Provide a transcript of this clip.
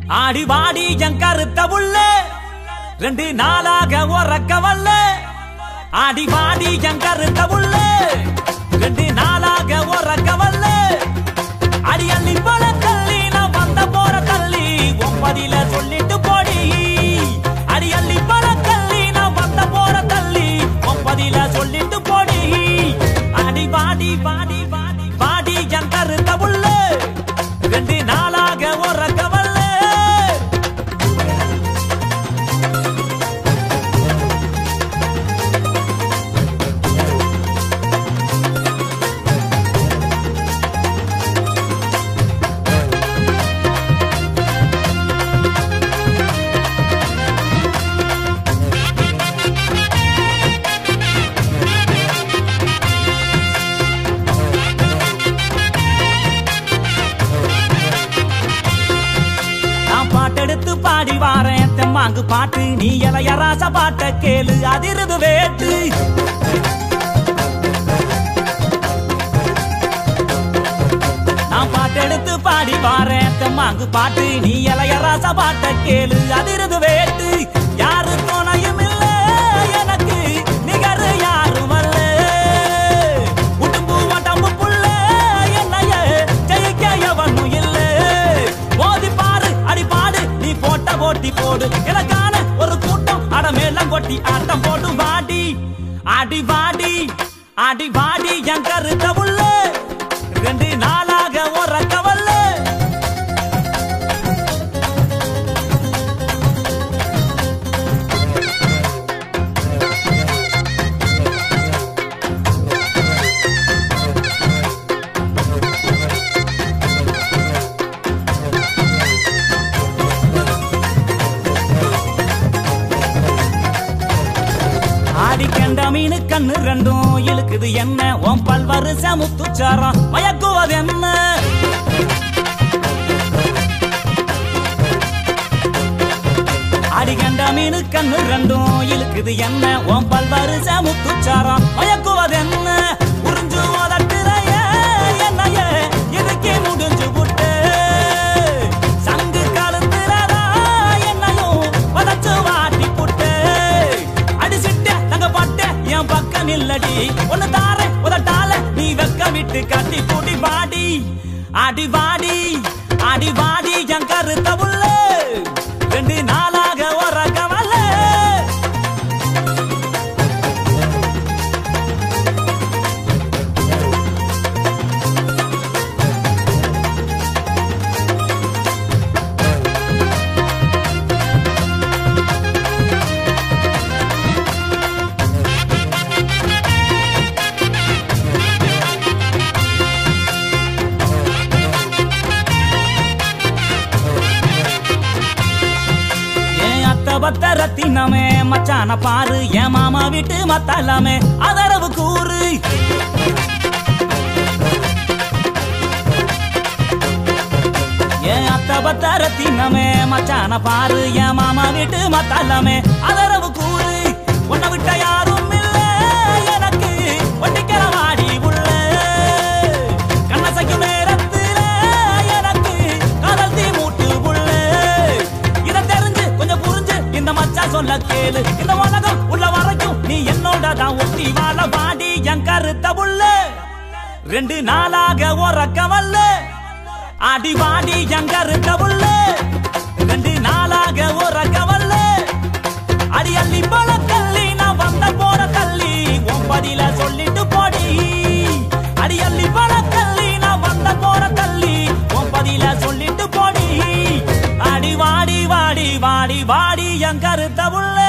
ஆடி வாடி என் கருத்த உள்ள ரெண்டு நாளாக உறக்க வல்ல ஆடி வாடி என் கருத்த உள்ள ரெண்டு நாளாக உறக்க வல்ல அடி அள்ளி போல தள்ளி நான் வந்த போற தள்ளி ஒன்பதில சொல்லிட்டு போடி அடி அள்ளி போல தள்ளி நான் வந்த போற தள்ளி ஒன்பதில சொல்லிட்டு போடி அடி வாடி வாடி வாடி வாடி என் கருத்த உள்ள ரெண்டு நாளாக உறக்க வல்ல நான் பாட்டெடுத்து பாடி வாரேன் தெம்மாங்கு பாட்டு நீ இளைய ராச பாட்ட கேளு அதிருது வேட்டு நான் பாட்டெடுத்து பாடி வாரேன் தெம்மாங்கு பாட்டு நீ இளைய ராச பாட்ட கேளு அதிருது வேட்டு யாரு துணையும் இல்ல எனக்கு நிகரு யாரும் அல்ல உடும்பு வடம்பு புள்ள என்னைய ஜெயிக்க எவனும் இல்ல மோதி பாரு அடி பாடு நீ போட்ட போட்டி போடு எனக்கான ஒரு கூட்டம் அட மேலம் கொட்டி ஆட்டம் போடு வாடி அடி வாடி அடி வாடி என் கருத்த உள்ள ரெண்டு நாளாக உறக்க வல்ல ஆடி கண்ட மீனு கண்ணு ரெண்டும் இழுக்குது என்ன உன் பல்வாறு சமுத்துச்சாரம் மயக்குவது என்ன ஆடி கண்ட மீனு கண்ணு ரெண்டும் இழுக்குது என்ன உன் பல்வாறு சமுத்துச்சாரம் மயக்குவது என்ன உறிஞ்சு உதட்டுறைய என்னைய இதுக்கே முடிஞ்சு புட்டு சங்கு கழுத்துறதா என்னையும் வதச்சு வாட்டி புட்டு அடிச்சிட்ட தங்க பட்ட என் பக்கம் இல்லடி ஒன்னு தார உதட்டால நீ வெக்க விட்டு கட்டி கூட்டி வாடி அடி வாடி அடி வாடி என் கருத்த உள்ள ரெண்டு நாளாக உறக்க வல்ல என் அத்த பத்த ரத்தினமே மச்சான பாரு என் மாமா வீட்டு மத்தலாமே அதரவு கூறு என் அத்த பத்த ரத்தினமே மச்சான பாரு என் மாமா வீட்டு மத்தலாமே அதரவு கூறு உன்னை விட்ட யாரும் இல்ல எனக்கு ஒட்டிக்கிற வாடி உள்ள கண்ணசைக்கும் நேரத்துல எனக்கு காதல் தீ மூட்டு உள்ள இத தெரிஞ்சு கொஞ்சம் புரிஞ்சு இந்த மச்சான் சொல்ல கேளு இந்த உலகம் உள்ள வரைக்கும் நீ என்னோட தான் ஒட்டி வாழ வாடி என் கருத்த உள்ள ரெண்டு நாளாக உறக்க வல்ல அடி வாடி என் கருத்த உள்ள ரெண்டு நாளாக உறக்க வல்ல அடி அள்ளி போல தள்ளி நான் வந்த போற தள்ளி ஒன்பதில சொல்லிட்டு போடி அடி அள்ளி போல தள்ளி நான் வந்த போற தள்ளி ஒன்பதில சொல்லிட்டு போடி அடி வாடி வாடி வாடி வாடி என் கருத்த உள்ள